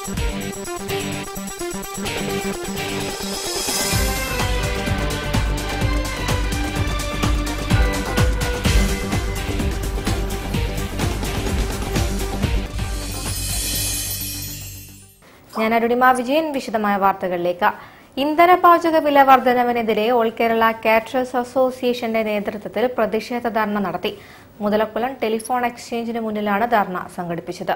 ഞാൻ അരുണിമ വിജയൻ വിശദമായ വാർത്തകളിലേക്ക് ഇന്ധന പാചക വില വർധനവിനെതിരെ ഓൾ കേരള കാറ്ററേഴ്സ് അസോസിയേഷന്റെ നേതൃത്വത്തിൽ പ്രതിഷേധ ധർണ നടത്തി മുതലക്കുളം ടെലിഫോൺ എക്സ്ചേഞ്ചിന് മുന്നിലാണ് ധർണ സംഘടിപ്പിച്ചത്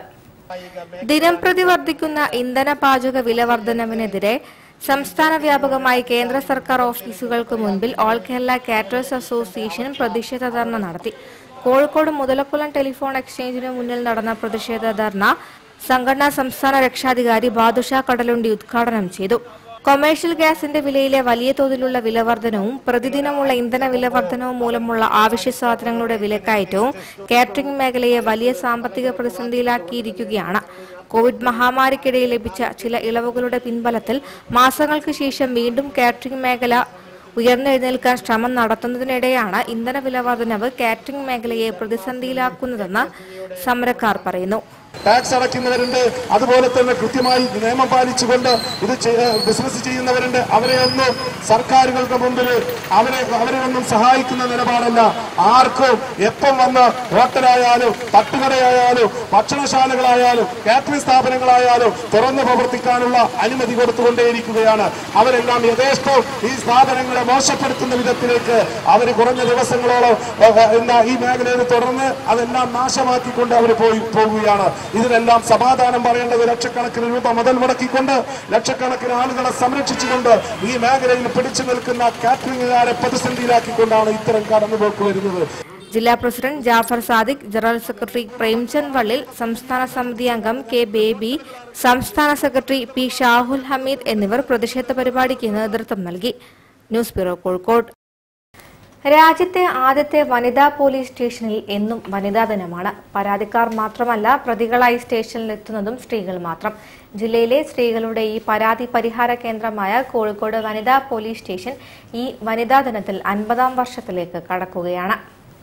ദിനം പ്രതി വർദ്ധിക്കുന്ന ഇന്ധന പാചക വില വർധനവിനെതിരെ സംസ്ഥാന വ്യാപകമായി കേന്ദ്ര സർക്കാർ ഓഫീസുകൾക്ക് മുൻപിൽ ഓൾ കേരള കാറ്ററേഴ്സ് അസോസിയേഷൻ പ്രതിഷേധ ധർണ നടത്തി കോഴിക്കോട് മുതലക്കുളം ടെലിഫോൺ എക്സ്ചേഞ്ചിന് മുന്നിൽ നടന്ന പ്രതിഷേധ ധർണ സംഘടനാ സംസ്ഥാന രക്ഷാധികാരി ബാദുഷ കടലുണ്ടി ഉദ്ഘാടനം ചെയ്തു കൊമേഴ്ഷ്യൽ ഗ്യാസിന്റെ വിലയിലെ വലിയ തോതിലുള്ള വിലവർധനവും പ്രതിദിനമുള്ള ഇന്ധന വിലവർധനവും മൂലമുള്ള ആവശ്യ സാധനങ്ങളുടെ വിലക്കയറ്റവും കാറ്ററിംഗ് മേഖലയെ വലിയ സാമ്പത്തിക പ്രതിസന്ധിയിലാക്കിയിരിക്കുകയാണ് കോവിഡ് മഹാമാരിക്കിടയിൽ ലഭിച്ച ചില ഇളവുകളുടെ പിൻബലത്തിൽ മാസങ്ങൾക്ക് ശേഷം വീണ്ടും കാറ്ററിംഗ് മേഖല ഉയർന്നെഴുന്നേൽക്കാൻ ശ്രമം നടത്തുന്നതിനിടെയാണ് ഇന്ധന വിലവർധനവ് കാറ്ററിംഗ് മേഖലയെ പ്രതിസന്ധിയിലാക്കുന്നതെന്ന് സമരക്കാർ പറയുന്നു ടാക്സ് അടയ്ക്കുന്നവരുണ്ട് അതുപോലെ തന്നെ കൃത്യമായി നിയമം പാലിച്ചുകൊണ്ട് ഇത് ചെയ്യ- ബിസിനസ് ചെയ്യുന്നവരുണ്ട് അവരെ ഒന്നും സർക്കാരുകൾക്ക് മുമ്പിൽ അവരെ അവരെ ഒന്നും സഹായിക്കുന്ന നിലപാടല്ല ആർക്കും എപ്പം വന്ന് ഹോട്ടലായാലും തട്ടുകടയായാലും ഭക്ഷണശാലകളായാലും കാറ്ററിംഗ് സ്ഥാപനങ്ങളായാലും തുറന്നു പ്രവർത്തിക്കാനുള്ള അനുമതി കൊടുത്തുകൊണ്ടേയിരിക്കുകയാണ് അവരെല്ലാം യഥേഷ്ടം ഈ സ്ഥാപനങ്ങളെ മോശപ്പെടുത്തുന്ന വിധത്തിലേക്ക് അവർ കുറഞ്ഞ ദിവസങ്ങളോളം ഏ, ഏ, എന്താ ഈ മേഖലയിൽ തുടർന്ന് അതെല്ലാം നാശമാക്കിക്കൊണ്ട് അവർ പോയി പോകുകയാണ് ഇതിനെല്ലാം സമാധാനം പറയേണ്ടത് ലക്ഷക്കണക്കിന് രൂപ മുതൽ മുടക്കിക്കൊണ്ട് ലക്ഷക്കണക്കിന് ആളുകളെ സംരക്ഷിച്ചുകൊണ്ട് ഈ മേഖലയിൽ പിടിച്ചു നിൽക്കുന്ന കാറ്ററിംഗുകാരെ പ്രതിസന്ധിയിലാക്കിക്കൊണ്ടാണ് ഇത്തരം കടന്നുപോക്ക് വരുന്നത് ജില്ലാ president Jafar Sadiq general secretary Premchand വള്ളിൽ സംസ്ഥാന സമിതി അംഗം കെ ബേബി സംസ്ഥാന സെക്രട്ടറി പി ഷാഹുൽ ഹമീദ് എന്നിവർ പ്രതിഷേധ പരിപാടിക്ക് നേതൃത്വം നൽകി ന്യൂസ് ബ്യൂറോ കോഴിക്കോട് രാജ്യത്തെ ആദ്യത്തെ വനിതാ പോലീസ് സ്റ്റേഷനിൽ എന്നും വനിതാ ദിനമാണ് പരാതിക്കാർ മാത്രമല്ല പ്രതികളായി സ്റ്റേഷനിൽ എത്തുന്നതും സ്ത്രീകൾ മാത്രം ജില്ലയിലെ സ്ത്രീകളുടെ ഈ പരാതി പരിഹാര കേന്ദ്രമായ കോഴിക്കോട് വനിതാ പോലീസ് സ്റ്റേഷൻ ഈ വനിതാ ദിനത്തിൽ അൻപതാം വർഷത്തിലേക്ക് കടക്കുകയാണ്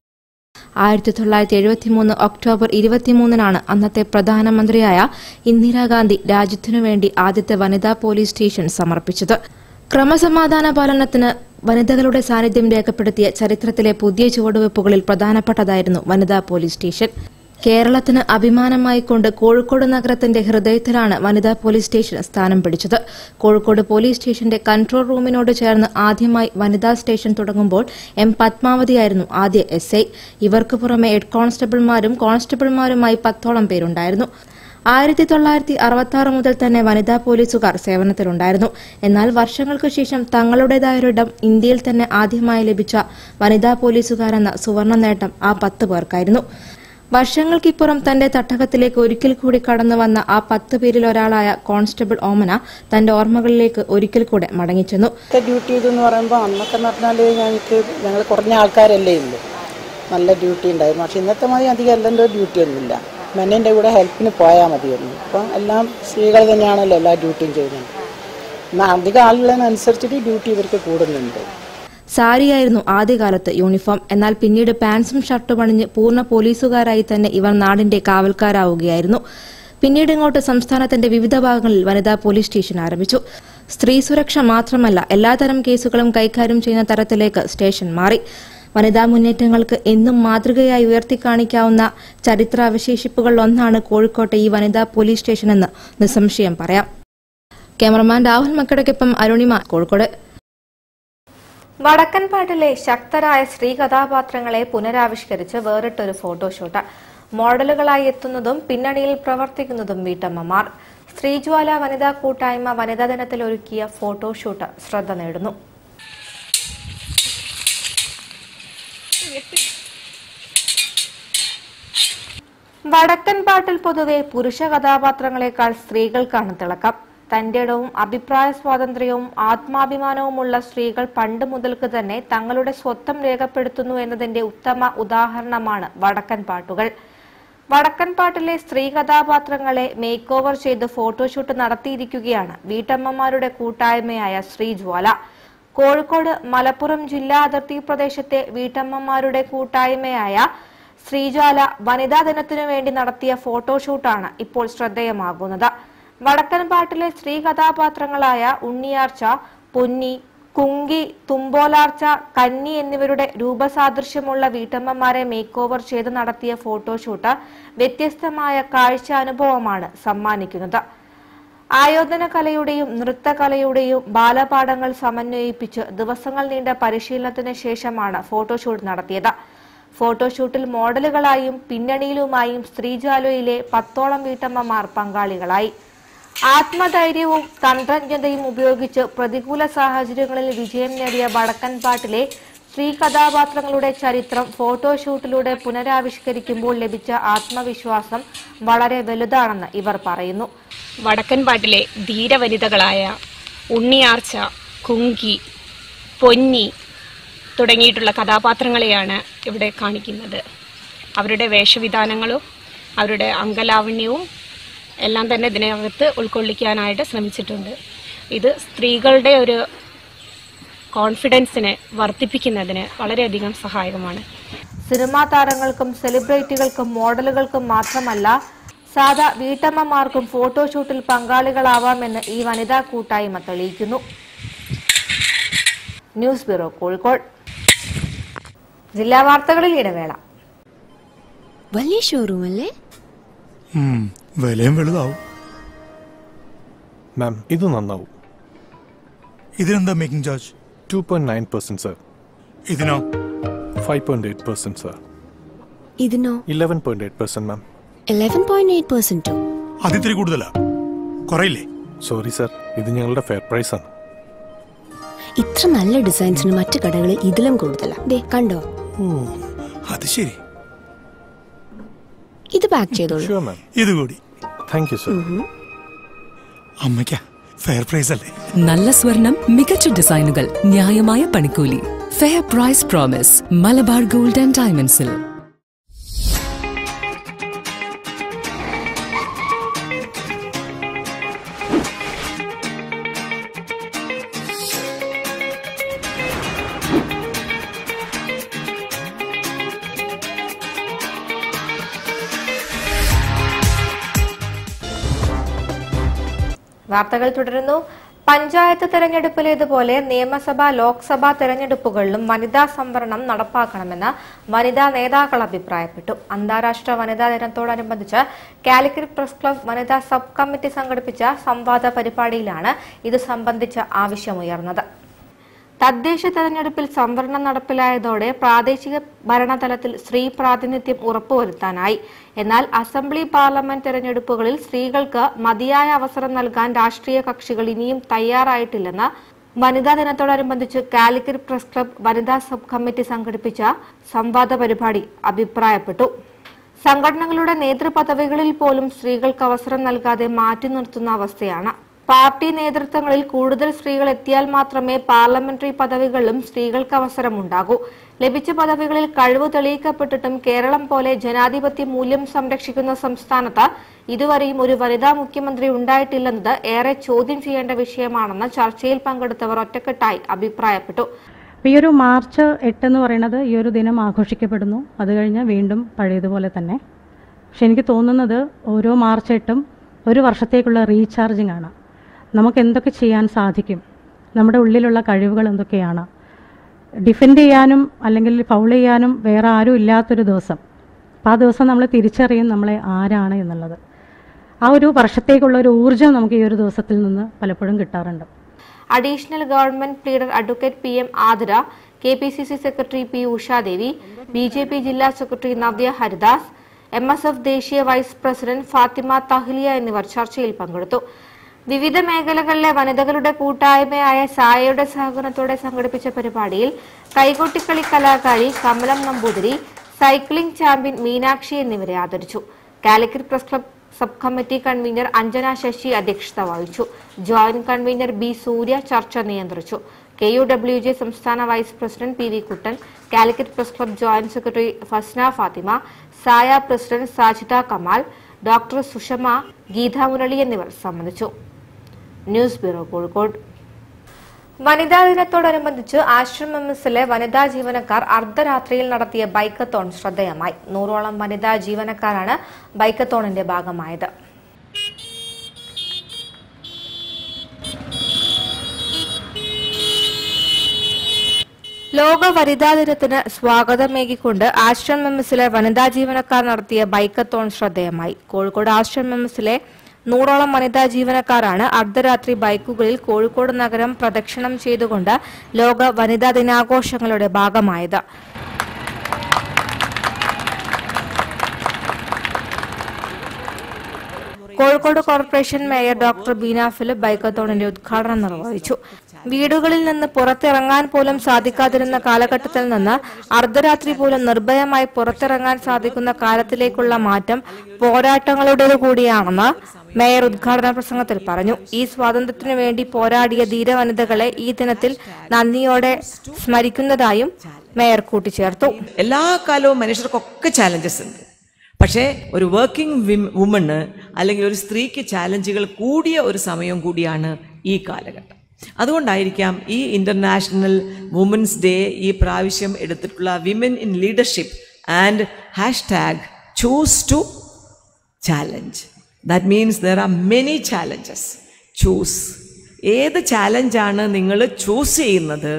ആയിരത്തി തൊള്ളായിരത്തി എഴുപത്തിമൂന്ന് ഒക്ടോബർ ഇരുപത്തിമൂന്നിനാണ് അന്നത്തെ പ്രധാനമന്ത്രിയായ ഇന്ദിരാഗാന്ധി രാജ്യത്തിനു വേണ്ടി ആദ്യത്തെ വനിതാ പോലീസ് സ്റ്റേഷൻ സമർപ്പിച്ചത് ക്രമസമാധാന പാലനത്തിന് വനിതകളുടെ സാന്നിധ്യം രേഖപ്പെടുത്തിയ ചരിത്രത്തിലെ പുതിയ ചുവടുവയ്പ്പുകളിൽ പ്രധാനപ്പെട്ടതായിരുന്നു വനിതാ പോലീസ് സ്റ്റേഷൻ കേരളത്തിന് അഭിമാനമായിക്കൊണ്ട് കോഴിക്കോട് നഗരത്തിന്റെ ഹൃദയത്തിലാണ് വനിതാ പോലീസ് സ്റ്റേഷൻ സ്ഥാനം പിടിച്ചത് കോഴിക്കോട് പോലീസ് സ്റ്റേഷന്റെ കൺട്രോൾ റൂമിനോട് ചേർന്ന് ആദ്യമായി വനിതാ സ്റ്റേഷൻ തുടങ്ങുമ്പോൾ എം പത്മാവതിയായിരുന്നു ആദ്യ എസ് ഐ ഇവർക്ക് പുറമെ ഹെഡ് കോൺസ്റ്റബിൾമാരും കോൺസ്റ്റബിൾമാരുമായി പത്തോളം പേരുണ്ടായിരുന്നു ആയിരത്തി തൊള്ളായിരത്തി അറുപത്തി ആറ് മുതൽ തന്നെ വനിതാ പോലീസുകാർ സേവനത്തിലുണ്ടായിരുന്നു എന്നാൽ വർഷങ്ങൾക്ക് ശേഷം തങ്ങളുടേതായൊരിടം ഇന്ത്യയിൽ തന്നെ ആദ്യമായി ലഭിച്ച വനിതാ പോലീസുകാരെന്ന സുവർണ നേട്ടം ആ പത്ത് പേർക്കായിരുന്നു വർഷങ്ങൾക്കിപ്പുറം തന്റെ തട്ടകത്തിലേക്ക് ഒരിക്കൽ കൂടി കടന്നു വന്ന ആ പത്ത് പേരിൽ ഒരാളായ കോൺസ്റ്റബിൾ ഓമന തന്റെ ഓർമ്മകളിലേക്ക് ഒരിക്കൽ കൂടെ മടങ്ങിച്ചെന്നു ഇന്നത്തെ ഡ്യൂട്ടി ഇതെന്ന് പറയുമ്പോൾ അന്നൊക്കെ എന്ന് പറഞ്ഞാൽ ഞങ്ങൾക്ക് ഞങ്ങൾ കുറഞ്ഞ ആൾക്കാരല്ലേ ഉള്ളൂ നല്ല ഡ്യൂട്ടി ഉണ്ടായിരുന്നു പക്ഷെ ഇന്നത്തെ മാതിരി അധികം എല്ലാൻ്റെ ഡ്യൂട്ടി ഒന്നുമില്ല മെന്നിൻ്റെ കൂടെ ഹെൽപ്പിന് പോയാൽ മതിയായിരുന്നു ഇപ്പം എല്ലാം സ്ത്രീകൾ തന്നെയാണല്ലോ എല്ലാ ഡ്യൂട്ടിയും ചെയ്യുന്നത് എന്നാൽ അധികം ആളുകളതിനനുസരിച്ചിട്ട് ഡ്യൂട്ടി ഇവർക്ക് കൂടുന്നുണ്ട് സാരിയായിരുന്നു ആദ്യകാലത്ത് യൂണിഫോം എന്നാൽ പിന്നീട് പാൻസും ഷർട്ടും അണിഞ്ഞ് പൂർണ്ണ പോലീസുകാരായി തന്നെ ഇവർ നാടിന്റെ കാവൽക്കാരാവുകയായിരുന്നു പിന്നീട് ഇങ്ങോട്ട് സംസ്ഥാനത്തിന്റെ വിവിധ ഭാഗങ്ങളിൽ വനിതാ പോലീസ് സ്റ്റേഷൻ ആരംഭിച്ചു സ്ത്രീ സുരക്ഷ മാത്രമല്ല എല്ലാതരം കേസുകളും കൈകാര്യം ചെയ്യുന്ന തരത്തിലേക്ക് സ്റ്റേഷൻ മാറി വനിതാ മുന്നേറ്റങ്ങൾക്ക് എന്നും മാതൃകയായി ഉയർത്തിക്കാണിക്കാവുന്ന ചരിത്രാവശേഷിപ്പുകളിൽ ഒന്നാണ് കോഴിക്കോട്ടെ ഈ വനിതാ പോലീസ് സ്റ്റേഷനെന്ന് നിസ്സംശയം പറയാം ക്യാമറമാൻ രാഹുൽ മക്കടയ്ക്കൊപ്പം അരുണിമ കോഴിക്കോട് വടക്കൻ പാട്ടിലെ ശക്തരായ സ്ത്രീ കഥാപാത്രങ്ങളെ പുനരാവിഷ്കരിച്ച് വേറിട്ടൊരു ഫോട്ടോഷൂട്ട് മോഡലുകളായി എത്തുന്നതും പിന്നണിയിൽ പ്രവർത്തിക്കുന്നതും വീട്ടമ്മമാർ സ്ത്രീജ്വാല വനിതാ കൂട്ടായ്മ വനിതാ ദിനത്തിൽ ഒരുക്കിയ ഫോട്ടോഷൂട്ട് ശ്രദ്ധ നേടുന്നു വടക്കൻ പാട്ടിൽ പൊതുവെ പുരുഷ കഥാപാത്രങ്ങളെക്കാൾ സ്ത്രീകൾക്കാണ് തിളക്കം തന്റെ ഇടവും അഭിപ്രായ സ്വാതന്ത്ര്യവും ആത്മാഭിമാനവുമുള്ള സ്ത്രീകൾ പണ്ട് മുതൽക്ക് തന്നെ തങ്ങളുടെ സ്വത്വം രേഖപ്പെടുത്തുന്നു എന്നതിന്റെ ഉത്തമ ഉദാഹരണമാണ് വടക്കൻ പാട്ടുകൾ വടക്കൻ പാട്ടിലെ സ്ത്രീ കഥാപാത്രങ്ങളെ മേക്ക് ഓവർ ചെയ്ത് ഫോട്ടോഷൂട്ട് നടത്തിയിരിക്കുകയാണ് വീട്ടമ്മമാരുടെ കൂട്ടായ്മയായ ശ്രീജ്വാല കോഴിക്കോട് മലപ്പുറം ജില്ലാ അതിർത്തി പ്രദേശത്തെ വീട്ടമ്മമാരുടെ കൂട്ടായ്മയായ ശ്രീജാല വനിതാ ദിനത്തിനു വേണ്ടി നടത്തിയ ഫോട്ടോഷൂട്ടാണ് ഇപ്പോൾ ശ്രദ്ധേയമാകുന്നത് വടക്കൻപാട്ടിലെ സ്ത്രീ കഥാപാത്രങ്ങളായ ഉണ്ണിയാർച്ച പൊന്നി കുങ്കി തുമ്പോലാർച്ച കന്നി എന്നിവരുടെ രൂപസാദൃശ്യമുള്ള വീട്ടമ്മമാരെ മേക്ക് ഓവർ ചെയ്ത് നടത്തിയ ഫോട്ടോഷൂട്ട് വ്യത്യസ്തമായ കാഴ്ചാനുഭവമാണ് സമ്മാനിക്കുന്നത് ആയോധന കലയുടെയും നൃത്തകലയുടെയും ബാലപാഠങ്ങൾ സമന്വയിപ്പിച്ച് ദിവസങ്ങൾ നീണ്ട പരിശീലനത്തിന് ശേഷമാണ് ഫോട്ടോഷൂട്ട് നടത്തിയത് ഫോട്ടോഷൂട്ടിൽ മോഡലുകളായും പിന്നണിയിലുമായും സ്ത്രീജാലയിലെ പത്തോളം വീട്ടമ്മമാർ പങ്കാളികളായി ആത്മധൈര്യവും തന്ത്രജ്ഞതയും ഉപയോഗിച്ച് പ്രതികൂല സാഹചര്യങ്ങളിൽ വിജയം നേടിയ വടക്കൻ പാട്ടിലെ സ്ത്രീ കഥാപാത്രങ്ങളുടെ ചരിത്രം ഫോട്ടോഷൂട്ടിലൂടെ പുനരാവിഷ്കരിക്കുമ്പോൾ ലഭിച്ച ആത്മവിശ്വാസം വളരെ വലുതാണെന്ന് ഇവർ പറയുന്നു വടക്കൻ പാട്ടിലെ ധീരവനിതകളായ ഉണ്ണിയാർച്ച കുങ്കി പൊന്നി തുടങ്ങിയിട്ടുള്ള കഥാപാത്രങ്ങളെയാണ് ഇവിടെ കാണിക്കുന്നത് അവരുടെ വേഷവിധാനങ്ങളും അവരുടെ അംഗലാവണ്യവും എല്ലാം തന്നെ ഇതിനകത്ത് ഉൾക്കൊള്ളിക്കാനായിട്ട് ശ്രമിച്ചിട്ടുണ്ട് ഇത് സ്ത്രീകളുടെ ഒരു കോൺഫിഡൻസിനെ വർദ്ധിപ്പിക്കുന്നതിന് വളരെയധികം സഹായകമാണ് സിനിമാ താരങ്ങൾക്കും സെലിബ്രിറ്റികൾക്കും മോഡലുകൾക്കും മാത്രമല്ല സാധാ വീട്ടമ്മമാർക്കും ഫോട്ടോഷൂട്ടിൽ പങ്കാളികളാവാമെന്ന് ഈ വനിതാ കൂട്ടായ്മ തെളിയിക്കുന്നു ന്യൂസ് ബ്യൂറോ കോഴിക്കോട് ജില്ലാ വാർത്തകളിൽ ഇടവേള വലിയ ഷോറൂം അല്ലേ ഉം, വിലയും വലുതാവും മാം ഇത് നന്നാവും ഇതിനെന്താ making charge two point nine percent sir ഇതിനോ five point eight percent sir ഇതിനോ eleven point eight percent ma'am eleven point eight പെർസെന്റോ അതിത്തിരി കൂടുതലാ കുറയില്ലേ സോറി സർ ഇത് ഞങ്ങളുടെ ഫെയർ പ്രൈസ് ആണ് ഇത്ര നല്ല ഡിസൈൻസിന് മറ്റു കടകളിൽ ഇതിലും കൂടുതലാ ദേ കണ്ടോ ഓ അത് ശരി ഇത് പാക്ക് ചെയ്തോളൂ ഷുവർ മാം ഇത് കൂടി താങ്ക് യു സർ അമ്മയ്ക്കാ ഫെയർ പ്രൈസ് അല്ലേ നല്ല സ്വർണം മികച്ച ഡിസൈനുകൾ ന്യായമായ പണിക്കൂലി fair price promise Malabar gold and ഡയമണ്ട്സിൽ വാർത്തകൾ തുടരുന്നു പഞ്ചായത്ത് തെരഞ്ഞെടുപ്പിലേതുപോലെ നിയമസഭാ ലോക്സഭാ തെരഞ്ഞെടുപ്പുകളിലും വനിതാ സംവരണം നടപ്പാക്കണമെന്ന് വനിതാ നേതാക്കൾ അഭിപ്രായപ്പെട്ടു അന്താരാഷ്ട്ര വനിതാ ദിനത്തോടനുബന്ധിച്ച് കാലിക്കറ്റ് പ്രസ് ക്ലബ് വനിതാ സബ് കമ്മിറ്റി സംഘടിപ്പിച്ച സംവാദ പരിപാടിയിലാണ് ഇത് സംബന്ധിച്ച ആവശ്യമുയർന്നത് തദ്ദേശ തെരഞ്ഞെടുപ്പിൽ സംവരണം നടപ്പിലായതോടെ പ്രാദേശിക ഭരണതലത്തിൽ സ്ത്രീ പ്രാതിനിധ്യം ഉറപ്പുവരുത്താനായി എന്നാൽ അസംബ്ലി പാർലമെന്റ് തെരഞ്ഞെടുപ്പുകളിൽ സ്ത്രീകൾക്ക് മതിയായ അവസരം നൽകാൻ രാഷ്ട്രീയ കക്ഷികൾ ഇനിയും തയ്യാറായിട്ടില്ലെന്ന് വനിതാ ദിനത്തോടനുബന്ധിച്ച് കാലിക്കറ്റ് പ്രസ് ക്ലബ് വനിതാ സബ് കമ്മിറ്റി സംഘടിപ്പിച്ച സംവാദ പരിപാടി അഭിപ്രായപ്പെട്ടു സംഘടനകളുടെ നേതൃപദവികളിൽ പോലും സ്ത്രീകൾക്ക് അവസരം നൽകാതെ മാറ്റി നിർത്തുന്ന അവസ്ഥയാണ് പാർട്ടി നേതൃത്വങ്ങളിൽ കൂടുതൽ സ്ത്രീകൾ എത്തിയാൽ മാത്രമേ പാർലമെന്ററി പദവികളിലും സ്ത്രീകൾക്ക് അവസരമുണ്ടാകൂ ലഭിച്ച പദവികളിൽ കഴിവ് തെളിയിക്കപ്പെട്ടിട്ടും കേരളം പോലെ ജനാധിപത്യ മൂല്യം സംരക്ഷിക്കുന്ന സംസ്ഥാനത്ത് ഇതുവരെയും ഒരു വനിതാ മുഖ്യമന്ത്രി ഉണ്ടായിട്ടില്ലെന്നത് ഏറെ ചോദ്യം ചെയ്യേണ്ട വിഷയമാണെന്ന് ചർച്ചയിൽ പങ്കെടുത്തവർ ഒറ്റക്കെട്ടായി അഭിപ്രായപ്പെട്ടു അപ്പോൾ ഈ ഒരു മാർച്ച് എട്ട് എന്ന് പറയുന്നത് ഈ ഒരു ദിനം ആഘോഷിക്കപ്പെടുന്നു അത് കഴിഞ്ഞ് വീണ്ടും പഴയതുപോലെ തന്നെ പക്ഷെ എനിക്ക് തോന്നുന്നത് ഓരോ മാർച്ച് എട്ടും ഒരു വർഷത്തേക്കുള്ള റീചാർജിങ് ആണ് നമുക്ക് എന്തൊക്കെ ചെയ്യാൻ സാധിക്കും നമ്മുടെ ഉള്ളിലുള്ള കഴിവുകൾ എന്തൊക്കെയാണ് ഡിഫെൻഡ് ചെയ്യാനും അല്ലെങ്കിൽ ഫൗൾ ചെയ്യാനും വേറെ ആരും ഇല്ലാത്തൊരു ദിവസം അപ്പോൾ ആ ദിവസം നമ്മൾ തിരിച്ചറിയും നമ്മളെ ആരാണ് എന്നുള്ളത് ആ ഒരു വർഷത്തേക്കുള്ള ഒരു ഊർജ്ജം നമുക്ക് ഈ ഒരു ദിവസത്തിൽ നിന്ന് പലപ്പോഴും കിട്ടാറുണ്ട് additional government pleader advocate P M Athira K P C C secretary P Ushadevi B J P ജില്ലാ secretary Navya Haridas M S F ദേശീയ വൈസ് പ്രസിഡന്റ് ഫാത്തിമ തഹ്ലിയ എന്നിവർ ചർച്ചയിൽ പങ്കെടുത്തു വിവിധ മേഖലകളിലെ വനിതകളുടെ കൂട്ടായ്മയായ സായയുടെ സഹകരണത്തോടെ സംഘടിപ്പിച്ച പരിപാടിയിൽ കൈകൊട്ടിക്കളി കലാകാരി കമലം നമ്പൂതിരി സൈക്ലിംഗ് ചാമ്പ്യൻ മീനാക്ഷി എന്നിവരെ ആദരിച്ചു Calicut press club sub committee convener Anjana Sasi അധ്യക്ഷത വഹിച്ചു ജോയിന്റ് കൺവീനർ ബി സൂര്യ ചർച്ച നിയന്ത്രിച്ചു കെ യു ഡബ്ല്യു ജെ സംസ്ഥാന vice president P V Kuttan Calicut press club joint secretary Fasna Fathima സായ പ്രസിഡന്റ് സാജിദ കമാൽ ഡോക്ടർ സുഷമ ഗീത മുരളി എന്നിവർ സംബന്ധിച്ചു ന്യൂസ് ബ്യൂറോ കോഴിക്കോട് വനിതാ ദിനത്തോടനുബന്ധിച്ച് ആശ്രം എം എസിലെ വനിതാ ജീവനക്കാർ അർദ്ധരാത്രിയിൽ നടത്തിയ ബൈക്കത്തോൺ ശ്രദ്ധേയമായി നൂറോളം വനിതാ ജീവനക്കാരാണ് ബൈക്കത്തോണിന്റെ ഭാഗമായത് ലോക വനിതാ ദിനത്തിന് സ്വാഗതമേകിക്കൊണ്ട് ആശ്രം എംഎസിലെ വനിതാ ജീവനക്കാർ നടത്തിയ ബൈക്കത്തോൺ ശ്രദ്ധേയമായി കോഴിക്കോട് ആശ്രം എംഎസിലെ നൂറോളം വനിതാ ജീവനക്കാരാണ് അർദ്ധരാത്രി ബൈക്കുകളിൽ കോഴിക്കോട് നഗരം പ്രദക്ഷിണം ചെയ്തുകൊണ്ട് ലോക വനിതാ ദിനാഘോഷങ്ങളുടെ ഭാഗമായത് Kozhikode corporation mayor doctor Beena Philip ബൈക്കത്തോണിന്റെ ഉദ്ഘാടനം നിർവഹിച്ചു വീടുകളിൽ നിന്ന് പുറത്തിറങ്ങാൻ പോലും സാധിക്കാതിരുന്ന കാലഘട്ടത്തിൽ നിന്ന് അർദ്ധരാത്രി പോലും നിർഭയമായി പുറത്തിറങ്ങാൻ സാധിക്കുന്ന കാലത്തിലേക്കുള്ള മാറ്റം പോരാട്ടങ്ങളുടേത് കൂടിയാണെന്ന് മേയർ ഉദ്ഘാടന പ്രസംഗത്തിൽ പറഞ്ഞു ഈ സ്വാതന്ത്ര്യത്തിനു വേണ്ടി പോരാടിയ ധീരവനിതകളെ ഈ ദിനത്തിൽ നന്ദിയോടെ സ്മരിക്കുന്നതായും മേയർ കൂട്ടിച്ചേർത്തു എല്ലാ കാലവും മനുഷ്യർക്കൊക്കെ ചാലഞ്ചസ് ഉണ്ട് പക്ഷേ ഒരു വർക്കിംഗ് വുമണ് അല്ലെങ്കിൽ ഒരു സ്ത്രീക്ക് ചാലഞ്ചുകൾ കൂടിയ ഒരു സമയം കൂടിയാണ് ഈ കാലഘട്ടം അതുകൊണ്ടായിരിക്കാം ഈ ഇൻ്റർനാഷണൽ വുമൻസ് ഡേ ഈ പ്രാവശ്യം എടുത്തിട്ടുള്ള women in leadership and hash tag choose to challenge that means there are many challenges choose ഏത് ചാലഞ്ചാണ് നിങ്ങൾ ചൂസ് ചെയ്യുന്നത്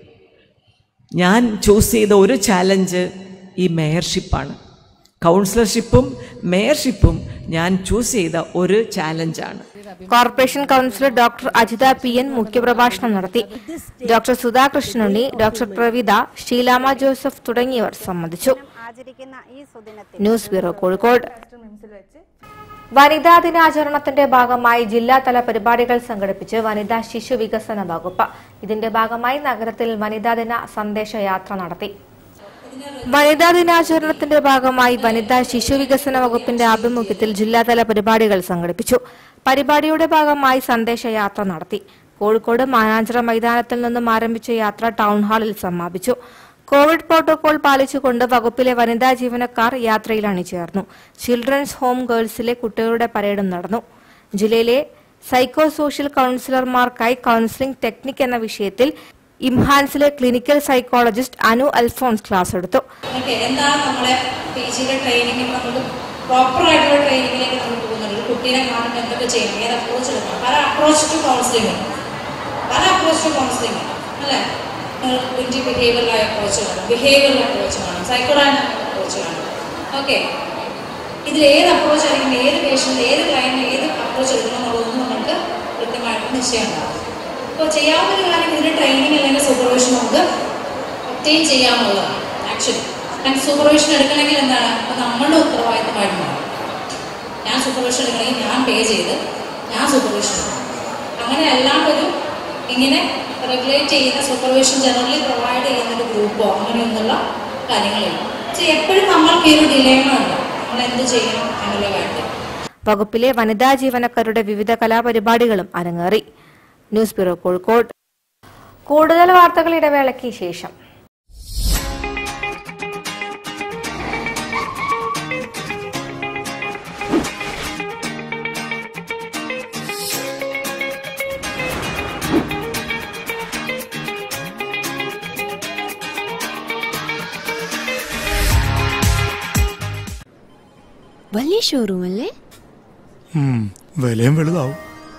ഞാൻ ചൂസ് ചെയ്ത ഒരു ചാലഞ്ച് ഈ മേയർഷിപ്പാണ് കൗൺസിലർഷിപ്പും മേയർഷിപ്പും ഞാൻ ചൂസ് ചെയ്ത ഒരു ചാലഞ്ചാണ് corporation councillor doctor Ajitha P N മുഖ്യപ്രഭാഷണം നടത്തി ഡോക്ടർ സുധാകൃഷ്ണനുണ്ണി ഡോക്ടർ പ്രവിത ഷീലാമ ജോസഫ് തുടങ്ങിയവർ സംബന്ധിച്ചു ന്യൂസ് ബ്യൂറോ കോഴിക്കോട് വനിതാ ദിനാചരണത്തിന്റെ ഭാഗമായി ജില്ലാതല പരിപാടികൾ സംഘടിപ്പിച്ച് വനിതാ ശിശു വികസന വകുപ്പ് ഇതിന്റെ ഭാഗമായി നഗരത്തിൽ വനിതാ ദിന സന്ദേശയാത്ര നടത്തി വനിതാ ദിനാചരണത്തിന്റെ ഭാഗമായി വനിതാ ശിശു വികസന വകുപ്പിന്റെ ആഭിമുഖ്യത്തിൽ ജില്ലാതല പരിപാടികൾ സംഘടിപ്പിച്ചു പരിപാടിയുടെ ഭാഗമായി സന്ദേശയാത്ര നടത്തി കോഴിക്കോട് മാനാഞ്ചിറ മൈതാനത്തിൽ നിന്നും ആരംഭിച്ച യാത്ര ടൗൺ ഹാളിൽ സമാപിച്ചു കോവിഡ് പ്രോട്ടോകോൾ പാലിച്ചുകൊണ്ട് വകുപ്പിലെ വനിതാ ജീവനക്കാർ യാത്രയിൽ അണിചേർന്നു ചിൽഡ്രൻസ് ഹോം ഗേൾസിലെ കുട്ടികളുടെ പരേഡും നടന്നു ജില്ലയിലെ സൈക്കോ സോഷ്യൽ കൌൺസിലർമാർക്കായി കൌൺസിലിംഗ് ടെക്നിക് എന്ന വിഷയത്തിൽ ഇംഹാൻസിലെ clinical psychologist Anu Alphonse class എടുത്തു ഓക്കെ എന്താണ് നമ്മളെ പി ജിയുടെ ട്രെയിനിങ് നമ്മൾ പ്രോപ്പർ ആയിട്ടുള്ള ട്രെയിനിങ്ങിലേക്ക് നമ്മൾ പോകുന്നുണ്ട് ഒരു കുട്ടീനെ കാണുമ്പോൾ എന്തൊക്കെ ചെയ്യണം ഏത് അപ്രോച്ച് എടുക്കണം പല അപ്രോച്ച് ടു കൗൺസിലിംഗ് ഉണ്ട് പല അപ്രോച്ച് ടു കൗൺസിലിംഗ് ഉണ്ട് അല്ലേ ഇൻറ്റി ബിഹേവിയറൽ അപ്രോച്ച് കാണും ബിഹേവിയറൽ അപ്രോച്ച് കാണും സൈക്കോഡൈനാമിക് അപ്രോച്ച് കാണും ഓക്കെ ഇതിൽ ഏത് അപ്രോച്ച് ആയിരിക്കും ഏത് പേഷ്യൻ്റ് ഏത് ക്ലയൻറ്റ് ഏത് അപ്രോച്ച് എടുക്കണം എന്നുള്ളതൊന്നും നമുക്ക് കൃത്യമായിട്ട് നിശ്ചയം ഉണ്ടാവും അപ്പോൾ ചെയ്യാവുന്ന ഒരു കാര്യം ഇതിന് ട്രെയിനിങ് അല്ലെങ്കിൽ സൂപ്പർവിഷൻ നമുക്ക് ഒപ്റ്റെയിൻ ചെയ്യാവുന്നതാണ് ആക്ച്വലി കാരണം സൂപ്പർവിഷൻ എടുക്കണമെങ്കിൽ എന്താണ് അപ്പോൾ നമ്മളുടെ ഉത്തരവാദിത്തമായിട്ട് മാറും ഞാൻ സൂപ്പർവിഷൻ എടുക്കണമെങ്കിൽ ഞാൻ പേ ചെയ്ത് ഞാൻ സൂപ്പർവിഷൻ അങ്ങനെ അല്ലാണ്ടൊരു ഇങ്ങനെ റെഗുലേറ്റ് ചെയ്യുന്ന സൂപ്പർവിഷൻ ജനറലി പ്രൊവൈഡ് ചെയ്യുന്ന ഒരു ഗ്രൂപ്പോ അങ്ങനെയൊന്നുള്ള കാര്യങ്ങളില്ല പക്ഷേ എപ്പോഴും നമ്മൾക്ക് ഈ ഒരു ഡിലേമുണ്ട് നമ്മൾ എന്ത് ചെയ്യണം എന്നുള്ള കാര്യം വകുപ്പിലെ വനിതാ ജീവനക്കാരുടെ വിവിധ കലാപരിപാടികളും അരങ്ങേറി ന്യൂസ് ബ്യൂറോ കോഴിക്കോട് കൂടുതൽ വാർത്തകൾ ഇടവേളയ്ക്ക് ശേഷം വലിയ ഷോറൂം അല്ലേ ഉം, വിലയും വലുതാവും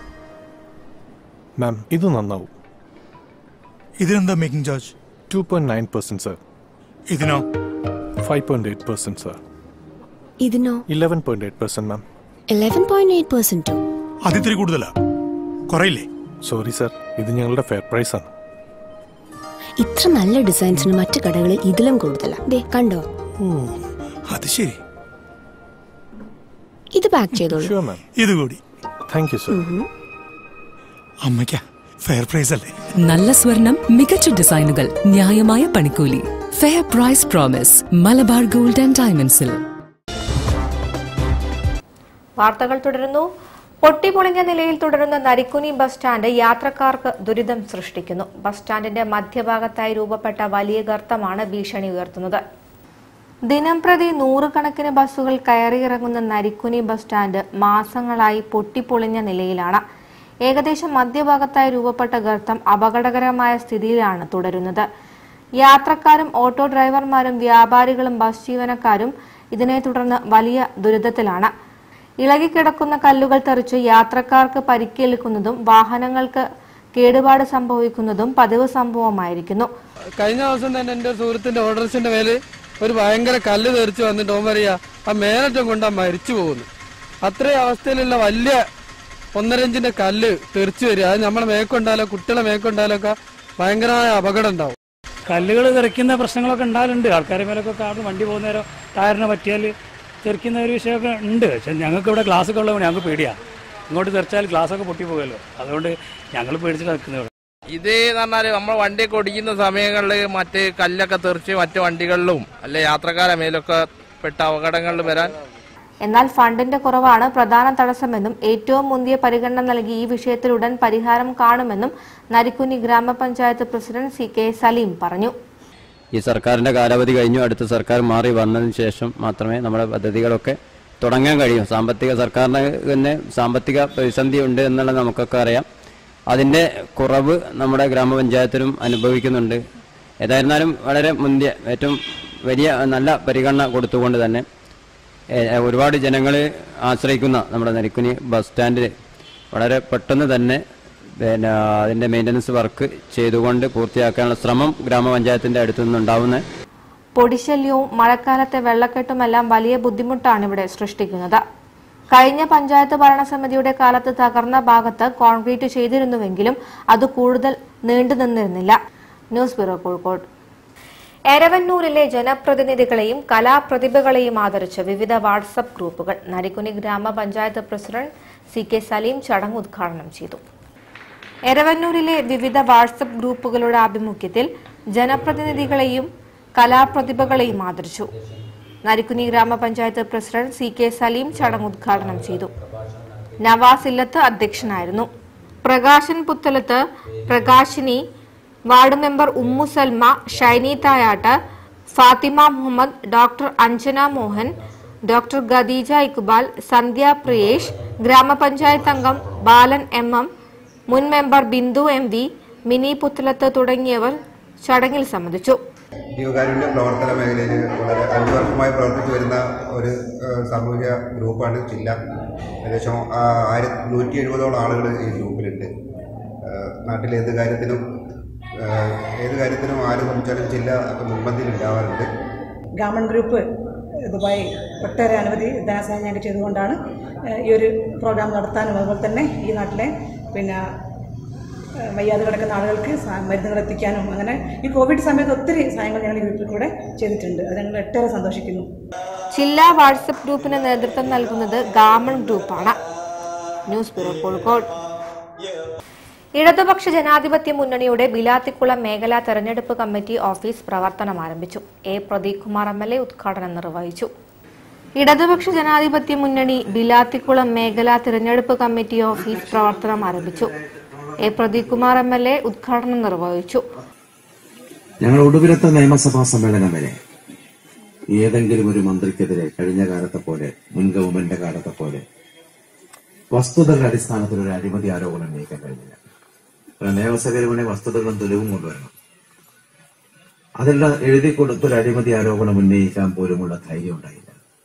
മാം ഇത് നന്നാവും ഇതിനെന്താ making charge two point nine percent sir ഇതിനോ five point eight percent sir ഇതിനോ eleven point eight percent ma'am eleven point eight പെർസെന്റോ അതിത്തിരി കൂടുതലാ കുറയില്ലേ സോറി സർ ഇത് ഞങ്ങളുടെ ഫെയർ പ്രൈസ് ആണ് ഇത്ര നല്ല ഡിസൈൻസിന് മറ്റു കടകളിൽ ഇതിലും കൂടുതലാ ദേ കണ്ടോ ഓ അത് ശരി ഇത് പാക്ക് ചെയ്തോളൂ ഷുവർ മാം ഇത് കൂടി താങ്ക് യു സർ അമ്മയ്ക്ക ഫെയർ പ്രൈസ് അല്ലേ നല്ല സ്വർണം മികച്ച ഡിസൈനുകൾ ന്യായമായ പണിക്കൂലി fair price promise Malabar gold and ഡയമണ്ട്സിൽ വാർത്തകൾ തുടരുന്നു പൊട്ടിപ്പൊളിഞ്ഞ നിലയിൽ തുടരുന്ന നരിക്കുനി ബസ് സ്റ്റാൻഡ് യാത്രക്കാർക്ക് ദുരിതം സൃഷ്ടിക്കുന്നു ബസ് സ്റ്റാൻഡിന്റെ മധ്യഭാഗത്തായി രൂപപ്പെട്ട വലിയ ഗർത്തമാണ് ഭീഷണി ഉയർത്തുന്നത് ദിനംപ്രതി നൂറുകണക്കിന് ബസ്സുകൾ കയറിയിറങ്ങുന്ന നരിക്കുനി ബസ് സ്റ്റാൻഡ് മാസങ്ങളായി പൊട്ടിപ്പൊളിഞ്ഞ നിലയിലാണ് ഏകദേശം മധ്യഭാഗത്തായി രൂപപ്പെട്ട ഗർത്തം അപകടകരമായ സ്ഥിതിയിലാണ് തുടരുന്നത് യാത്രക്കാരും ഓട്ടോ ഡ്രൈവർമാരും വ്യാപാരികളും ബസ് ജീവനക്കാരും ഇതിനെ തുടർന്ന് വലിയ ദുരിതത്തിലാണ് ഇളകിക്കിടക്കുന്ന കല്ലുകൾ തെറിച്ച് യാത്രക്കാർക്ക് പരിക്കേൽക്കുന്നതും വാഹനങ്ങൾക്ക് കേടുപാട് സംഭവിക്കുന്നതും പതിവ് സംഭവമായിരിക്കുന്നു കഴിഞ്ഞ ദിവസം തന്നെ എൻ്റെ ഒരു സുഹൃത്തിന്റെ ഓർഡർസിന്റെ മേല് ഒരു ഭയങ്കര കല്ല് തെറിച്ച് വന്നിട്ട് ഓൻ പറയാ ആ മേലറ്റം കൊണ്ട് ആ മരിച്ചു പോകുന്നു അത്രയും അവസ്ഥയിലുള്ള വലിയ ഒന്നര ഇഞ്ചിന്റെ കല്ല് തെറിച്ചു വരിക അത് നമ്മളെ മേക്കൊണ്ടാലോ കുട്ടികളെ മേക്കൊണ്ടാലോ ഒക്കെ ഭയങ്കരമായ അപകടം ഉണ്ടാവും കല്ലുകൾ തെറിക്കുന്ന പ്രശ്നങ്ങളൊക്കെ ഉണ്ടാകലുണ്ട് ആൾക്കാരെ മേലൊക്കെ കാറിന് വണ്ടി പോകുന്നേരോ ടയറിന് പറ്റിയാൽ തെറിക്കുന്ന ഒരു വിഷയമൊക്കെ ഉണ്ട് പക്ഷെ ഞങ്ങൾക്ക് ഇവിടെ ഗ്ലാസ് ഒക്കെ ഉള്ളതുകൊണ്ട് ഞങ്ങൾക്ക് പേടിയാണ് ഇങ്ങോട്ട് തെറിച്ചാൽ ഗ്ലാസ് ഒക്കെ പൊട്ടി പോകുമല്ലോ അതുകൊണ്ട് ഞങ്ങൾ പേടിച്ചിട്ട് നിൽക്കുന്നത് ഇവിടെ ഇത് എന്ന് പറഞ്ഞാല് നമ്മൾ വണ്ടിയൊക്കെ ഓടിക്കുന്ന സമയങ്ങളിൽ മറ്റ് കല്ലൊക്കെ തെറിച്ച് മറ്റ് വണ്ടികളിലും അല്ലെ യാത്രക്കാരെ മേലൊക്കെ പെട്ട അപകടങ്ങളിൽ വരാൻ എന്നാൽ ഫണ്ടിന്റെ കുറവാണ് പ്രധാന തടസ്സമെന്നും ഏറ്റവും മുന്തിയ പരിഗണന നൽകി ഈ വിഷയത്തിൽ ഉടൻ പരിഹാരം കാണുമെന്നും നരിക്കുനി ഗ്രാമപഞ്ചായത്ത് പ്രസിഡന്റ് സി കെ സലീം പറഞ്ഞു ഈ സർക്കാരിൻ്റെ കാലാവധി കഴിഞ്ഞു അടുത്ത സർക്കാർ മാറി വന്നതിന് ശേഷം മാത്രമേ നമ്മുടെ പദ്ധതികളൊക്കെ തുടങ്ങാൻ കഴിയും സാമ്പത്തിക സർക്കാരിന് തന്നെ സാമ്പത്തിക പ്രതിസന്ധി ഉണ്ട് എന്നുള്ളത് നമുക്കൊക്കെ അറിയാം അതിൻ്റെ കുറവ് നമ്മുടെ ഗ്രാമപഞ്ചായത്തിലും അനുഭവിക്കുന്നുണ്ട് ഏതായിരുന്നാലും വളരെ മുന്തിയ ഏറ്റവും വലിയ നല്ല പരിഗണന കൊടുത്തുകൊണ്ട് തന്നെ ഏ- ഒരുപാട് ജനങ്ങൾ ആശ്രയിക്കുന്ന നമ്മുടെ നരിക്കുനി ബസ് സ്റ്റാൻഡിൽ വളരെ പെട്ടെന്ന് തന്നെ പിന്നെ അതിൻ്റെ മെയിൻ്റനൻസ് വർക്ക് ചെയ്തുകൊണ്ട് പൂർത്തിയാക്കാനുള്ള ശ്രമം ഗ്രാമപഞ്ചായത്തിൻ്റെ അടുത്തു നിന്നുണ്ടാവുന്നത് പൊടിശല്യവും മഴക്കാലത്തെ വെള്ളക്കെട്ടുമെല്ലാം വലിയ ബുദ്ധിമുട്ടാണ് ഇവിടെ സൃഷ്ടിക്കുന്നത് കഴിഞ്ഞ പഞ്ചായത്ത് ഭരണസമിതിയുടെ കാലത്ത് തകർന്ന ഭാഗത്ത് കോൺക്രീറ്റ് ചെയ്തിരുന്നുവെങ്കിലും അത് കൂടുതൽ നീണ്ടുനിന്നിരുന്നില്ല ന്യൂസ് ബ്യൂറോ കോഴിക്കോട് എരവന്നൂരിലെ ജനപ്രതിനിധികളെയും കലാപ്രതിഭകളെയും ആദരിച്ച് വിവിധ വാട്സപ്പ് ഗ്രൂപ്പുകൾ നരിക്കുനി ഗ്രാമപഞ്ചായത്ത് പ്രസിഡന്റ് സി കെ സലീം ചടങ്ങ് ഉദ്ഘാടനം ചെയ്തു എരവന്നൂരിലെ വിവിധ വാട്സപ്പ് ഗ്രൂപ്പുകളുടെ ആഭിമുഖ്യത്തിൽ ജനപ്രതിനിധികളെയും കലാപ്രതിഭകളെയും ആദരിച്ചു നരിക്കുനി ഗ്രാമപഞ്ചായത്ത് പ്രസിഡന്റ് സി കെ സലീം ചടങ്ങ് ഉദ്ഘാടനം ചെയ്തു നവാസ് ഇല്ലത്ത് അധ്യക്ഷനായിരുന്നു Prakashan Puthalath Prakashini ward member Ummu Salma Shiny Thayattu Fathima Muhammad doctor Anjana Mohan doctor Khadeeja Iqbal Sandhya Priyesh ഗ്രാമപഞ്ചായത്ത് അംഗം ബാലൻ എം എം മുൻ member Bindu M V Mini Puthalath തുടങ്ങിയവർ ചടങ്ങിൽ സംബന്ധിച്ചു ജീവകാരുണ്യ പ്രവർത്തന മേഖലയിൽ വളരെ അഞ്ച് വർഷമായി പ്രവർത്തിച്ചു വരുന്ന ഒരു ഏഹ്, സാമൂഹിക ഗ്രൂപ്പാണ് ചില്ല ഏകദേശം ആ, ആയിരത്തി നൂറ്റി എഴുപതോളം ആളുകൾ ഈ ഗ്രൂപ്പിലുണ്ട് ഏഹ്, നാട്ടിലെ ഏത് കാര്യത്തിനും ഏഹ്, ഏത് കാര്യത്തിനും ആര് ശ്രമിച്ചാലും ചില്ല മുൻപന്തിയിൽ ഉണ്ടാവാറുണ്ട് ഗവൺമെൻറ് ഗ്രൂപ്പ് ദുബായ് ഒട്ടേറെ അനവധി ധനസഹായം ഞങ്ങൾക്ക് ചെയ്തുകൊണ്ടാണ് ഏഹ്, ഈ ഒരു പ്രോഗ്രാം നടത്താനും അതുപോലെ തന്നെ ഈ നാട്ടിലെ പിന്നെ ഏഹ്, വയ്യാതെ കിടക്കുന്ന ആളുകൾക്ക് സ- മരുന്നുകൾ എത്തിക്കാനും അങ്ങനെ ഈ കോവിഡ് സമയത്ത് ഒത്തിരി സഹായങ്ങൾ ഞങ്ങൾ ഈ ഗ്രൂപ്പിൽ കൂടെ ചെയ്തിട്ടുണ്ട് അത് ഞങ്ങൾ ഒട്ടേറെ സന്തോഷിക്കുന്നു ജില്ലാ വാട്സപ്പ് ഗ്രൂപ്പിന് നേതൃത്വം നൽകുന്നത് ഗാമൺ ഗ്രൂപ്പാണ് ന്യൂസ് ബ്യൂറോ കോഴിക്കോട് ഇടതുപക്ഷ ജനാധിപത്യ മുന്നണിയുടെ ബിലാത്തിക്കുളം മേഖലാ തെരഞ്ഞെടുപ്പ് കമ്മിറ്റി ഓഫീസ് പ്രവർത്തനം ആരംഭിച്ചു A Pradeep Kumar M L A ഉദ്ഘാടനം നിർവഹിച്ചു ഇടതുപക്ഷ ജനാധിപത്യ മുന്നണി ബിലാത്തിക്കുളം മേഖലാ തിരഞ്ഞെടുപ്പ് കമ്മിറ്റി ഓഫീസ് പ്രവർത്തനം ആരംഭിച്ചു A Pradeep Kumar M L A ഉദ്ഘാടനം നിർവഹിച്ചു ഞങ്ങൾ ഒടുവിലത്തെ നിയമസഭാ സമ്മേളനം വരെ ഏതെങ്കിലും ഒരു മന്ത്രിക്കെതിരെ കഴിഞ്ഞ കാലത്തെ പോലെ മുൻ ഗവൺമെന്റിന്റെ കാലത്തെ പോലെ വസ്തുതകളുടെ അടിസ്ഥാനത്തിൽ ഒരു അഴിമതി ആരോപണം ഉന്നയിക്കാൻ കഴിഞ്ഞില്ല ഒരു നിയമസഭയിൽ വേണേ വസ്തുതകളും തെളിവും കൊണ്ടുവരണം അതെല്ലാം എഴുതി കൊടുത്തൊരു അഴിമതി ആരോപണം ഉന്നയിക്കാൻ പോലുമുള്ള ധൈര്യം ഉണ്ടായില്ല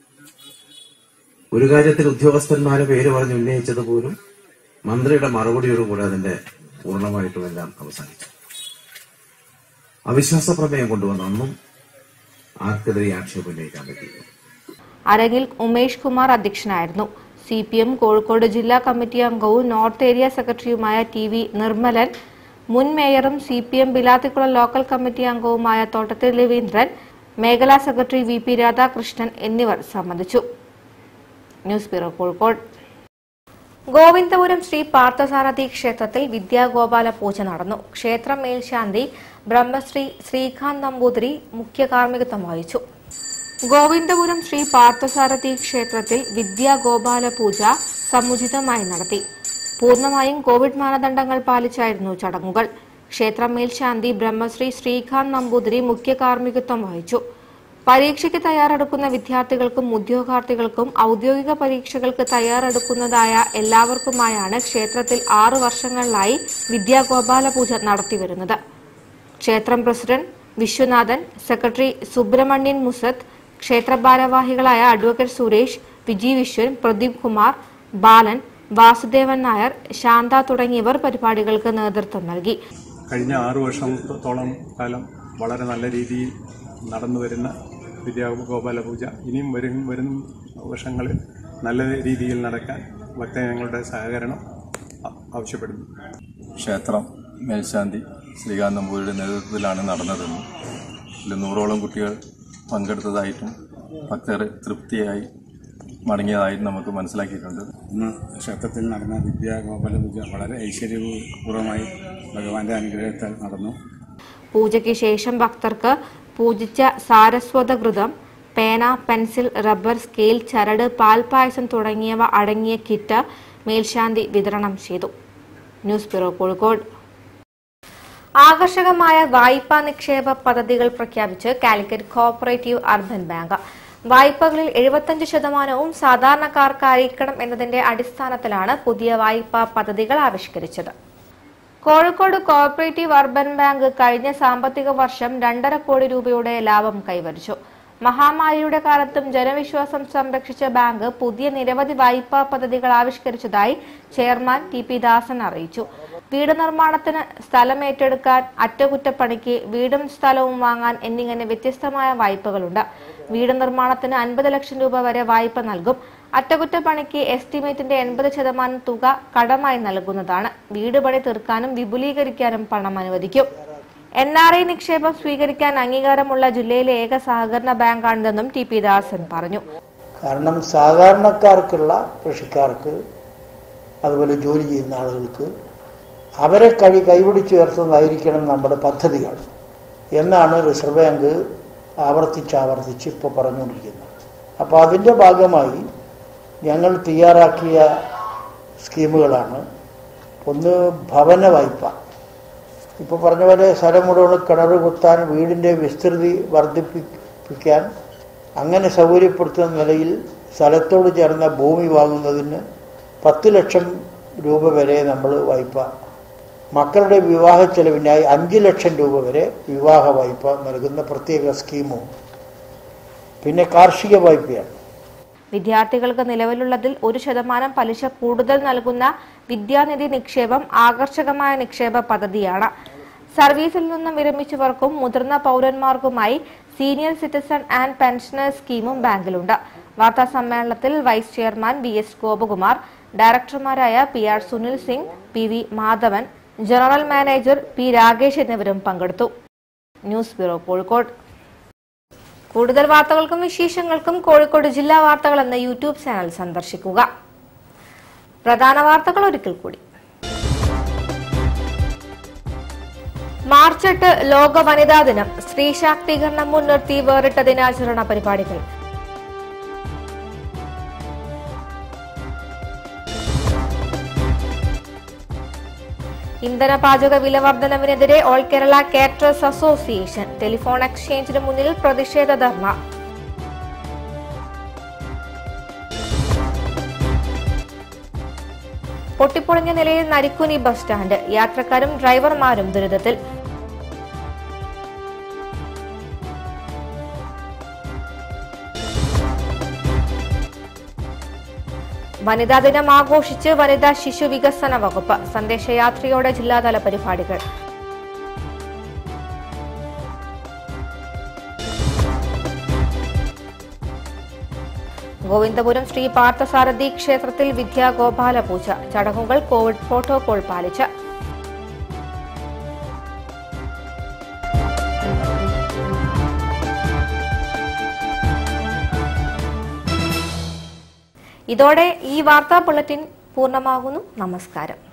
ഒരു കാര്യത്തിൽ ഉദ്യോഗസ്ഥന്മാരെ പേര് പറഞ്ഞ് ഉന്നയിച്ചത് പോലും മന്ത്രിയുടെ മറുപടിയോടുകൂടെ അതിന്റെ പൂർണ്ണമായിട്ടും എല്ലാം അവസാനിച്ചു അവിശ്വാസ പ്രമേയം കൊണ്ടുവന്ന അന്നും ആർക്കെതിരെ ആക്ഷേപം ഉന്നയിക്കാൻ പറ്റിയില്ല അരങ്ങിൽ ഉമേഷ് കുമാർ അധ്യക്ഷനായിരുന്നു സി പി എം കോഴിക്കോട് ജില്ലാ കമ്മിറ്റി അംഗവും നോർത്ത് ഏരിയ സെക്രട്ടറിയുമായ ടി വി നിർമ്മലൻ മുൻ മേയറും C P M Bilathikulam local committee അംഗവുമായ തോട്ടത്തിൽ രവീന്ദ്രൻ മേഖലാ സെക്രട്ടറി വി പി രാധാകൃഷ്ണൻ എന്നിവർ സംബന്ധിച്ചു ന്യൂസ് ബ്യൂറോ കോഴിക്കോട് ഗോവിന്ദപുരം ശ്രീ പാർത്ഥസാരഥി ക്ഷേത്രത്തിൽ വിദ്യാഗോപാല പൂജ നടന്നു ക്ഷേത്രം മേൽശാന്തി ബ്രഹ്മശ്രീ ശ്രീകാന്ത് നമ്പൂതിരി മുഖ്യ കാർമ്മികത്വം വഹിച്ചു ഗോവിന്ദപുരം ശ്രീ പാർത്ഥസാരഥി ക്ഷേത്രത്തിൽ വിദ്യാഗോപാല പൂജ സമുചിതമായി നടത്തി പൂർണ്ണമായും കോവിഡ് മാനദണ്ഡങ്ങൾ പാലിച്ചായിരുന്നു ചടങ്ങുകൾ ക്ഷേത്രം മേൽശാന്തി ബ്രഹ്മശ്രീ ശ്രീകാന്ത് നമ്പൂതിരി മുഖ്യ കാർമ്മികത്വം വഹിച്ചു പരീക്ഷയ്ക്ക് തയ്യാറെടുക്കുന്ന വിദ്യാർത്ഥികൾക്കും ഉദ്യോഗാർത്ഥികൾക്കും ഔദ്യോഗിക പരീക്ഷകൾക്ക് തയ്യാറെടുക്കുന്നതായ എല്ലാവർക്കുമായാണ് ക്ഷേത്രത്തിൽ ആറു വർഷങ്ങളിലായി വിദ്യാഗോപാല പൂജ നടത്തിവരുന്നത് ക്ഷേത്രം പ്രസിഡന്റ് വിശ്വനാഥൻ സെക്രട്ടറി സുബ്രഹ്മണ്യൻ മുസത്ത് ക്ഷേത്ര ഭാരവാഹികളായ അഡ്വക്കേറ്റ് സുരേഷ് വിജി വിശ്വൻ പ്രദീപ് കുമാർ ബാലൻ വാസുദേവൻ നായർ ശാന്ത തുടങ്ങിയവർ പരിപാടികൾക്ക് നേതൃത്വം നൽകി കഴിഞ്ഞ ആറു വർഷത്തോളം കാലം വളരെ നല്ല രീതിയിൽ നടന്നു വരുന്ന വിദ്യാഗോപാല പൂജ ഇനിയും വരും വരും വർഷങ്ങളിൽ നല്ല രീതിയിൽ നടക്കാൻ ഭക്തജനങ്ങളുടെ സഹകരണം ആ- ആവശ്യപ്പെടുന്നു ക്ഷേത്രം മേൽശാന്തി ശ്രീകാന്ത് നമ്പൂരിയുടെ നേതൃത്വത്തിലാണ് നടന്നതെന്നും ഇതിൽ നൂറോളം കുട്ടികൾ പങ്കെടുത്തതായിട്ടും ഭക്തർ തൃപ്തിയായി മടങ്ങിയതായിട്ടും നമുക്ക് മനസ്സിലാക്കിയിട്ടുണ്ട് ഇന്ന് ക്ഷേത്രത്തിൽ നടന്ന വിദ്യാഗോപാല പൂജ വളരെ ഐശ്വര്യപൂർവ്വമായി ഭഗവാന്റെ അനുഗ്രഹത്താൽ നടന്നു പൂജയ്ക്ക് ശേഷം ഭക്തർക്ക് പൂജിച്ച സാരസ്വതകൃതം പേന പെൻസിൽ റബ്ബർ സ്കെയിൽ ചരട് പാൽപായസം തുടങ്ങിയവ അടങ്ങിയ കിറ്റ് മേൽശാന്തി വിതരണം ചെയ്തു ന്യൂസ് ബ്യൂറോ കോഴിക്കോട് ആകർഷകമായ വായ്പാ നിക്ഷേപ പദ്ധതികൾ പ്രഖ്യാപിച്ച് കാലിക്കറ്റ് കോഓപ്പറേറ്റീവ് അർബൻ ബാങ്ക് വായ്പകളിൽ എഴുപത്തഞ്ച് ശതമാനവും സാധാരണക്കാർക്കായിരിക്കണം എന്നതിന്റെ അടിസ്ഥാനത്തിലാണ് പുതിയ വായ്പാ പദ്ധതികൾ ആവിഷ്കരിച്ചത് കോഴിക്കോട് കോഓപ്പറേറ്റീവ് അർബൻ ബാങ്ക് കഴിഞ്ഞ സാമ്പത്തിക വർഷം രണ്ടര കോടി രൂപയുടെ ലാഭം കൈവരിച്ചു മഹാമാരിയുടെ കാലത്തും ജനവിശ്വാസം സംരക്ഷിച്ച ബാങ്ക് പുതിയ നിരവധി വായ്പാ പദ്ധതികൾ ആവിഷ്കരിച്ചതായി ചെയർമാൻ ടി പി ദാസൻ അറിയിച്ചു വീട് നിർമ്മാണത്തിന് സ്ഥലം ഏറ്റെടുക്കാൻ അറ്റകുറ്റപ്പണിക്ക് വീടും സ്ഥലവും വാങ്ങാൻ എന്നിങ്ങനെ വ്യത്യസ്തമായ വായ്പകളുണ്ട് വീട് നിർമ്മാണത്തിന് അൻപത് ലക്ഷം രൂപ വരെ വായ്പ നൽകും അറ്റകുറ്റപ്പണിക്ക് എസ്റ്റിമേറ്റിന്റെ എൺപത് ശതമാനം തുക കടമായി നൽകുന്നതാണ് വീട് പണി തീർക്കാനും വിപുലീകരിക്കാനും പണം അനുവദിക്കും എൻ ആർ ഐ നിക്ഷേപം സ്വീകരിക്കാൻ അംഗീകാരമുള്ള ജില്ലയിലെ ഏക സഹകരണ ബാങ്കാണിതെന്നും ടി പി ദാസൻ പറഞ്ഞു കാരണം സാധാരണക്കാർക്കുള്ള കൃഷിക്കാർക്ക് അതുപോലെ ജോലി ചെയ്യുന്ന ആളുകൾക്ക് അവരെ കഴി കൈപിടിച്ചുയർത്തുന്നതായിരിക്കണം നമ്മുടെ പദ്ധതികൾ എന്നാണ് റിസർവ് ബാങ്ക് ആവർത്തിച്ച് ആവർത്തിച്ച് ഇപ്പോൾ പറഞ്ഞുകൊണ്ടിരിക്കുന്നത് അപ്പോൾ അതിൻ്റെ ഭാഗമായി ഞങ്ങൾ തയ്യാറാക്കിയ സ്കീമുകളാണ് ഒന്ന് ഭവന വായ്പ ഇപ്പോൾ പറഞ്ഞ പോലെ സ്ഥലം മുഴുവൻ കിണർ കുത്താൻ വീടിൻ്റെ വിസ്തൃതി വർദ്ധിപ്പിക്കാൻ അങ്ങനെ സൗകര്യപ്പെടുത്തുന്ന നിലയിൽ സ്ഥലത്തോട് ചേർന്ന ഭൂമി വാങ്ങുന്നതിന് പത്ത് ലക്ഷം രൂപ വരെ നമ്മൾ വായ്പ മക്കളുടെ വിവാഹ ചെലവിനായി അഞ്ച് ലക്ഷം രൂപ വരെ വിവാഹ വായ്പ നൽകുന്ന പ്രത്യേക സ്കീമും പിന്നെ കാർഷിക വായ്പയാണ് വിദ്യാർത്ഥികൾക്ക് നിലവിലുള്ളതിൽ ഒരു ശതമാനം പലിശ കൂടുതൽ നൽകുന്ന വിദ്യാനിധി നിക്ഷേപം ആകർഷകമായ നിക്ഷേപ പദ്ധതിയാണ് സർവീസിൽ നിന്നും വിരമിച്ചവർക്കും മുതിർന്ന പൗരന്മാർക്കുമായി സീനിയർ സിറ്റിസൺ ആൻഡ് പെൻഷനേഴ്സ് സ്കീമും ബാങ്കിലുണ്ട് വാർത്താ സമ്മേളനത്തിൽ vice chairman B S Gopakumar ഡയറക്ടർമാരായ P R Sunil Singh P V Madhavan general manager P Rakesh എന്നിവരും പങ്കെടുത്തു ന്യൂസ് ബ്യൂറോ കോഴിക്കോട് കൂടുതൽ വാർത്തകൾക്കും വിശേഷങ്ങൾക്കും കോഴിക്കോട് ജില്ലാ വാർത്തകൾ എന്ന യൂട്യൂബ് ചാനൽ സന്ദർശിക്കുക പ്രധാന വാർത്തകൾ ഒരിക്കൽ കൂടി മാർച്ച് എട്ട് ലോക വനിതാ ദിനം സ്ത്രീ ശാക്തീകരണം മുൻനിർത്തി വേറിട്ട ദിനാചരണ പരിപാടികൾ ഇന്ധന പാചക വില വർധനവിനെതിരെ all Kerala caterers association telephone എക്സ്ചേഞ്ചിന് മുന്നിൽ പ്രതിഷേധ ധർണ പൊട്ടിപ്പൊളിഞ്ഞ നിലയിൽ നരിക്കുനി ബസ് സ്റ്റാൻഡ് യാത്രക്കാരും ഡ്രൈവർമാരും ദുരിതത്തിൽ വനിതാ ദിനം ആഘോഷിച്ച് വനിതാ ശിശു വികസന വകുപ്പ് സന്ദേശയാത്രയോടെ ജില്ലാതല പരിപാടികൾ ഗോവിന്ദപുരം ശ്രീ പാർത്ഥസാരഥി ക്ഷേത്രത്തിൽ വിദ്യാഗോപാല പൂജ ചടങ്ങുകൾ കോവിഡ് പ്രോട്ടോകോൾ പാലിച്ച് ഇതോടെ ഈ വാർത്താ ബുള്ളറ്റിൻ പൂർണ്ണമാകുന്നു നമസ്കാരം